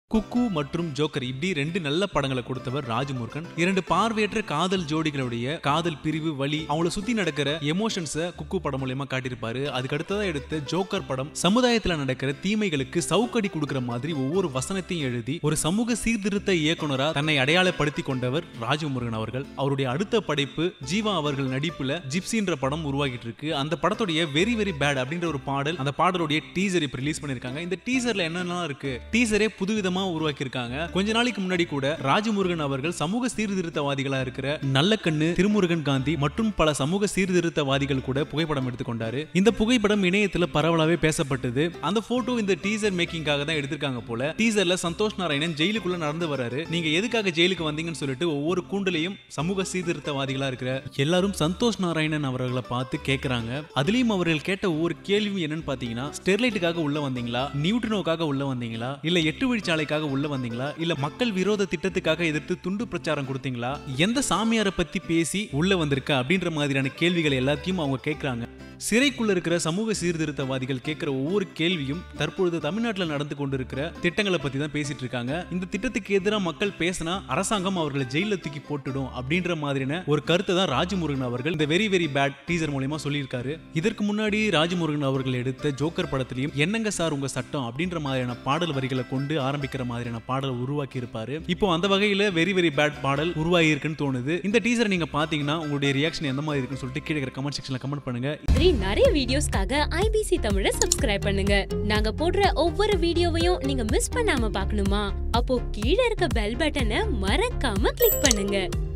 குக்கு மற்றும் ஜோக்கர் இப்படி ரெண்டு நல்ல படங்களை கொடுத்தவர் ராஜமுருகன் இரண்டு பார்வையற்ற காதல் ஜோடிகளுடைய காதல் பிரிவு வழி அவங்கள சுத்தி நடக்கிற எமோஷன்ஸை குக்கு படம் மூலயமா காட்டியிருப்பாரு அதுக்கு அடுத்ததா எடுத்த ஜோக்கர் படம் சமுதாயத்துல நடக்கிற தீமைகளுக்கு சவுக்கடி கொடுக்கிற மாதிரி ஒவ்வொரு வசனத்தையும் எழுதி ஒரு சமூக சீர்திருத்த இயக்குனரா தன்னை அடையாளப்படுத்தி கொண்டவர் ராஜமுருகன் அவர்கள் அவருடைய அடுத்த படைப்பு ஜீவா அவர்கள் நடிப்புல ஜிப்சின்ற படம் உருவாகிட்டு இருக்கு அந்த படத்துடைய வெரி வெரி பேட் அப்படின்ற ஒரு பாடல் அந்த பாடலுடைய டீசர் இப்ப ரிலீஸ் பண்ணிருக்காங்க இந்த டீசர்ல என்னென்னலாம் இருக்கு டீசரே புதுவிதமா உருவாக்கியிருக்காங்க கொஞ்ச நாளைக்கு முன்னாடி கூட ராஜமுருகன் அவர்கள் சமூக சீர்திருத்தவாதிகளா இருக்கிற நல்லக்கண்ணு திருமுருகன் காந்தி மற்றும் பல சமூக சீர்திருத்தவாதிகள் கூட புகைப்படம் எடுத்துக்கொண்டாரு இந்த புகைப்படம் இணையத்துல பரவலாவே பேசப்பட்டது அந்த போட்டோ இந்த டீசர் மேக்கிங்காக தான் எடுத்திருக்காங்க போல டீசர்ல சந்தோஷ் நாராயணன் ஜெயிலுக்குள்ள நடந்து வராரு நீங்க எதுக்காக ஜெயிலுக்கு வந்தீங்கன்னு சொல்லிட்டு ஒவ்வொரு கூண்டுலையும் சமூக சீர்திருத்தவாதிகளா இருக்கிற எல்லாரும் சந்தோஷ் நாராயணன் அவர்களை பார்த்து கேட்கறாங்க அதுலயும் அவர்கள் கேட்ட ஒவ்வொரு கேள்வியும் என்னன்னு பாத்தீங்கன்னா ஸ்டெர்லைட்டுக்காக உள்ள வந்தீங்களா நியூட்ரினோக்காக உள்ள வந்தீங்களா இல்ல எட்டு வழிச்சாலைக்காக உள்ள வந்தீங்களா இல்ல மக்கள் விரோத திட்டத்துக்காக எதிர்த்து துண்டு பிரச்சாரம் கொடுத்தீங்களா எந்த சாமியாரை பத்தி பேசி உள்ள வந்திருக்க அப்படின்ற மாதிரியான கேள்விகள் எல்லாத்தையும் அவங்க கேட்கறாங்க சிறைக்குள்ள இருக்கிற சமூக சீர்திருத்தவாதிகள் கேட்கிற ஒவ்வொரு கேள்வியும் தற்பொழுது தமிழ்நாட்டில் நடந்து கொண்டிருக்கிற திட்டங்களை பத்தி தான் பேசிட்டு இருக்காங்க இந்த திட்டத்துக்கு எதிராக மக்கள் பேசினா அரசாங்கம் அவர்களை ஜெயில தூக்கி போட்டுடும் அப்படின்ற மாதிரியான ஒரு கருத்தை தான் ராஜமுருகன் அவர்கள் இந்த வெரி வெரி பேட் டீசர் மூலயமா சொல்லியிருக்காரு இதற்கு முன்னாடி ராஜமுருகன் அவர்கள் எடுத்த ஜோக்கர் படத்திலையும் என்னங்க சார் உங்க சட்டம் அப்படின்ற மாதிரியான பாடல் வரிகளை கொண்டு ஆரம்பிக்கிற மாதிரியான பாடல் உருவாக்கி இருப்பாரு இப்போ அந்த வகையில வெரி வெரி பேட் பாடல் உருவாகி இருக்குன்னு தோணுது இந்த டீசர் நீங்க பாத்தீங்கன்னா உங்களுடைய ரியாக்ஷன் எந்த மாதிரி இருக்குன்னு சொல்லிட்டு கீழே கமெண்ட் செக்ஷன்ல கமெண்ட் பண்ணுங்க மாதிரி நிறைய வீடியோஸ்க்காக ஐபிசி தமிழை சப்ஸ்கிரைப் பண்ணுங்க நாங்க போடுற ஒவ்வொரு வீடியோவையும் நீங்க மிஸ் பண்ணாம பார்க்கணுமா அப்போ கீழே இருக்க பெல் பட்டனை மறக்காம கிளிக் பண்ணுங்க